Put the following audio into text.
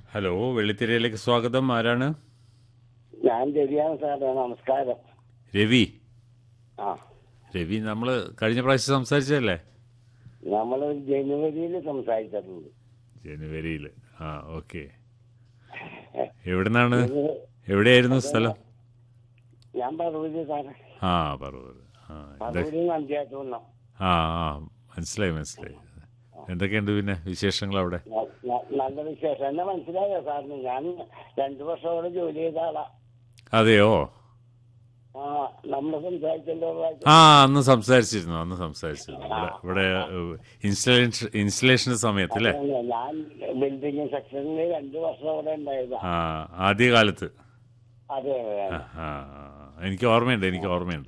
Hello വെള്ളിത്തിരയിലേക്ക് സ്വാഗതം ആരാണ് ഞാൻ രവിയാണ് സാറേ നമസ്കാരം രവി ആ രവി നമ്മൾ കഴിഞ്ഞ പ്രാവശ്യം സംസാരിച്ചതല്ലേ നമ്മൾ ജനുവരിയിൽ സംസാരിച്ചിട്ടുണ്ട് ജനുവരിയിൽ ആ ഓക്കെ എവിടുന്നാണ് എവിടെയായിരുന്നു സ്ഥലം ഞാൻ പറവൂര് സാറേ ആ പറവൂർ ആ എന്തൊക്കെ പറവൂര് നന്ദിയാറ്റുന്ന ആ ആ മനസ്സിലായി മനസ്സിലായി എന്തൊക്കെയുണ്ട് പിന്നെ വിശേഷങ്ങൾ അവിടെ നല്ല വിശേഷം എന്നെ മനസ്സിലായോ സാറിന് ഞാൻ രണ്ടു വർഷം അവിടെ ജോലി ചെയ്ത ആളാ അതെയോ ആ നമ്മൾ സംസാരിച്ചല്ലോ പ്രാവശ്യം. ആ അന്ന് സംസാരിച്ചിരുന്നു അന്ന് സംസാരിച്ചിരുന്നു ഇവിടെ ഇവിടെ ഇൻസ്റ്റലേഷൻ ഇൻസ്റ്റലേഷൻ സമയത്ത് അല്ലേ ഞാൻ ബിൽഡിംഗ് സെക്ഷനിൽ രണ്ടു വർഷം അവിടെ ഉണ്ടായതാ ആ ആദ്യകാലത്ത് അതെ ആ, ആ, ആ. എനിക്ക് ഓർമ്മയുണ്ട് എനിക്ക് ഓർമ്മയുണ്ട്